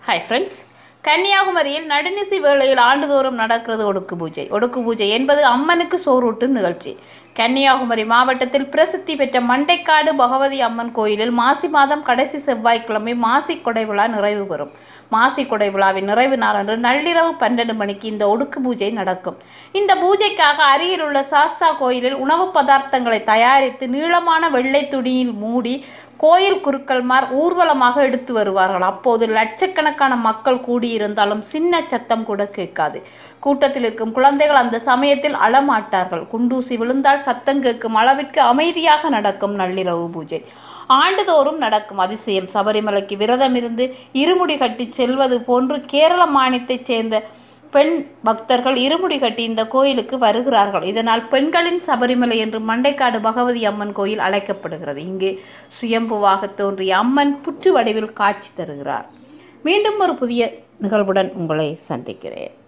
hi friends கன்னியாகுமரியில் நடுநிசி வேளையில் ஆண்டுதோறும் நடக்கிறது ஒடுக்கு பூஜை ஒடுக்கு பூஜை என்பது அம்மனுக்கு சோறூட்டும் நிகழ்ச்சி கன்னியாகுமரி மாவட்டத்தில் பிரசித்தி பெற்ற மண்டைக்காடு பகவதி அம்மன் கோயிலில் மாசி மாதம் கடைசி செவ்வாய்க்கிழமை மாசி கொடை விழா நிறைவு பெறும் மாசி கொடை விழாவின் நிறைவு நாளன்று நள்ளிரவு பன்னெண்டு மணிக்கு இந்த ஒடுக்கு பூஜை நடக்கும் இந்த பூஜைக்காக அருகில் உள்ள சாஸ்தா கோயிலில் உணவு பதார்த்தங்களை தயாரித்து நீளமான வெள்ளை துணியில் மூடி கோயில் குருக்கள்மார் ஊர்வலமாக எடுத்து வருவார்கள் அப்போது லட்சக்கணக்கான மக்கள் கூடியிருந்தாலும் சின்ன சத்தம் கூட கேட்காது கூட்டத்தில் இருக்கும் குழந்தைகள் அந்த சமயத்தில் அழமாட்டார்கள் குண்டூசி விழுந்தால் சத்தம் கேட்கும் அளவிற்கு அமைதியாக நடக்கும் நள்ளிரவு பூஜை ஆண்டுதோறும் நடக்கும் அதிசயம் சபரிமலைக்கு விரதம் இருந்து இருமுடி கட்டி செல்வது போன்று கேரள மாநிலத்தைச் சேர்ந்த பெண் பக்தர்கள் இருமுடி கட்டி இந்த கோயிலுக்கு வருகிறார்கள் இதனால் பெண்களின் சபரிமலை என்று மண்டைக்காடு பகவதி அம்மன் கோயில் அழைக்கப்படுகிறது இங்கு சுயம்புவாக தோன்றிய அம்மன் புற்று வடிவில் காட்சி தருகிறார் மீண்டும் ஒரு புதிய நிகழ்வுடன் உங்களை சந்திக்கிறேன்